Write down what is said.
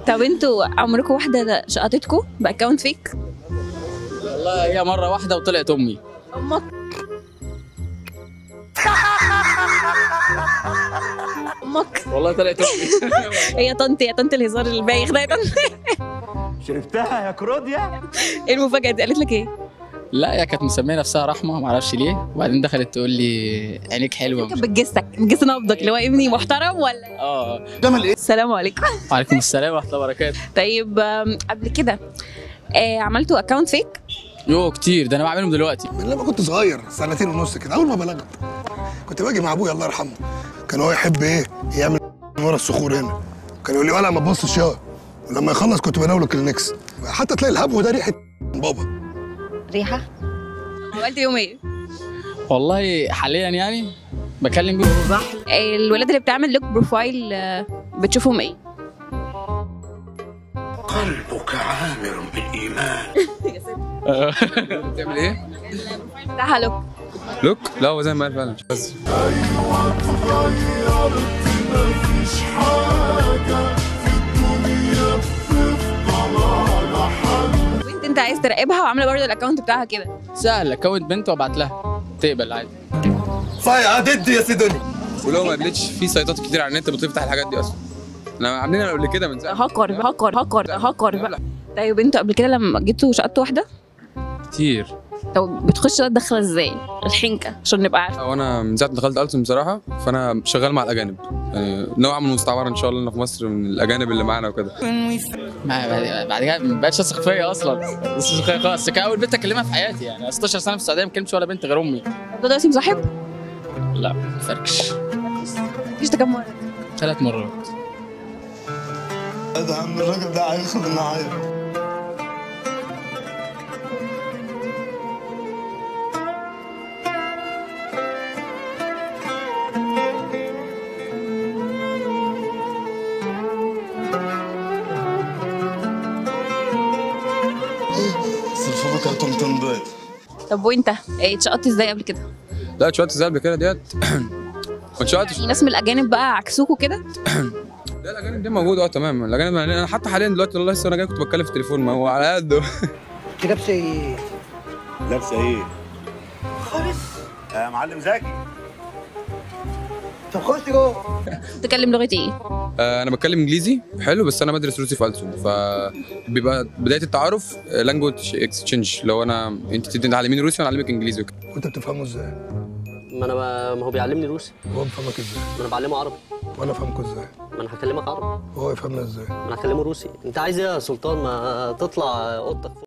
طب انتوا عمركم واحده شقطتكم باكونت فيك والله هي مره واحده وطلعت امي امك امك والله طلعت امي هي طنط يا طنط الهزار البايخ ده يا طنط شربتها يا كروديا ايه المفاجاه دي قالت لك ايه لا هي كانت مسميه نفسها رحمه ما اعرفش ليه وبعدين دخلت تقول لي عينيك حلوه كانت بتجسك بتجس نبضك اللي هو ابني محترم ولا اه السلام عليكم وعليكم السلام ورحمه الله وبركاته طيب آم، قبل كده آه عملتوا اكونت فيك يو كتير ده انا بعملهم دلوقتي من لما كنت صغير سنتين ونص كده اول ما بلغت كنت باجي مع ابويا الله يرحمه كان هو يحب ايه يعمل من ورا الصخور هنا كان يقول لي ولا ما تبصش يا ولما يخلص كنت بناوله كلينكس حتى تلاقي الهبو ده ريحه بابا ريحه عملت يوم ايه والله حاليا يعني بكلم بيه آه، الولاد اللي بتعمل لوك بروفايل آه، بتشوفهم ايه قلبك عامر بالإيمان بتعمل ايه؟ بتاعها لوك لوك؟ لا هو زي ما قال فعلا بس وانت انت عايز تراقبها وعامله برضه الاكونت بتاعها كده سهل اكونت بنت وابعت لها تقبل عادي صايعه ضد يا سيدوني ولو ما قابلتش في سايتات كتير على النت بتفتح الحاجات دي اصلا احنا عاملينها قبل كده من زمان هاكر هاكر هاكر هاكر بقى طيب انتوا قبل كده لما جيتوا شقطتوا واحده كتير طب بتخش تدخل ازاي الحنكه عشان نبقى عارفه وانا من ساعه ما دخلت ألسن بصراحه فانا شغال مع الاجانب يعني نوع من المستعمره ان شاء الله هنا في مصر من الاجانب اللي معانا وكده ما- بعد بعد كده ما بقتش اثق فيا اصلا بس خلاص كان اول بنت اكلمها في حياتي يعني 16 سنه في السعوديه ما كلمتش ولا بنت غير امي ده دلوقتي مصاحب لا فركش مفيش ده كام مره ثلاث مرات ده من الراجل ده هياخد النهايه سلفوبك هتمتن بيض طب وانت ايه اتشقطت ازاي قبل كده لا شويه زي قبل كده ديت ما شويتش يعني ناس من الاجانب بقى عكسوكوا كده لا الاجانب دي موجوده اه تمام الاجانب انا حتى حاليا دلوقتي والله لسه انا جاي كنت بتكلم في التليفون ما هو على قده لابسه ايه؟ لابسه ايه؟ خالص يا معلم زكي طب خش جوه بتتكلم لغه ايه آه، انا بتكلم انجليزي حلو بس انا بدرس روسي في ألسن فبيبقى بدايه التعارف لانجوج اكسشينج لو انا انت تتعلمين روسي وانا اعلمك انجليزي وكده وانت بتفهمه ازاي ما انا ب... ما هو بيعلمني روسي هو بيفهمك ازاي ما انا بعلمه عربي وانا افهمكوا ازاي ما انا هكلمك عربي وهو يفهمنا ازاي ما انا هكلمه روسي انت عايز ايه يا سلطان ما تطلع اوضتك